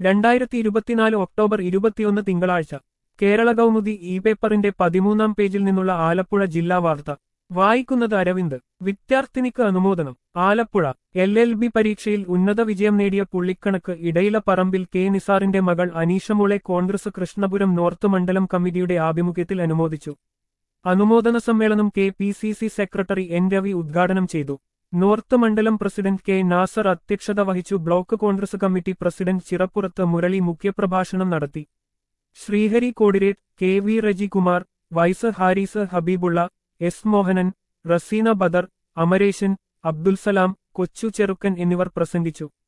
രണ്ടായിരത്തി ഇരുപത്തിനാല് ഒക്ടോബർ ഇരുപത്തിയൊന്ന് തിങ്കളാഴ്ച കേരള കൗമുദി ഇ പേപ്പറിന്റെ പതിമൂന്നാം പേജിൽ നിന്നുള്ള ആലപ്പുഴ ജില്ലാ വാർത്ത വായിക്കുന്നത് അരവിന്ദ് വിദ്യാർത്ഥിനിക്ക് അനുമോദനം ആലപ്പുഴ എൽ എൽ ബി പരീക്ഷയിൽ ഉന്നത വിജയം നേടിയ പുള്ളിക്കണക്ക് ഇടയില പറമ്പിൽ കെ നിസാറിന്റെ മകൾ അനീഷമോളെ കോൺഗ്രസ് കൃഷ്ണപുരം നോർത്ത് മണ്ഡലം കമ്മിറ്റിയുടെ ആഭിമുഖ്യത്തിൽ അനുമോദിച്ചു അനുമോദന സമ്മേളനം K P C C secretary N Ravi ഉദ്ഘാടനം ചെയ്തു നോർത്ത് മണ്ഡലം പ്രസിഡന്റ് കെ നാസർ അധ്യക്ഷത വഹിച്ചു block Congress committee president Chirappurath Murali മുഖ്യപ്രഭാഷണം നടത്തി ശ്രീഹരി കോടിരേറ്റ് K V Rejikumar vice Haris Habeebulla S Mohanan Raseena Badar Amareshan Abdul Salam കൊച്ചു ചെറുക്കൻ എന്നിവർ പ്രസംഗിച്ചു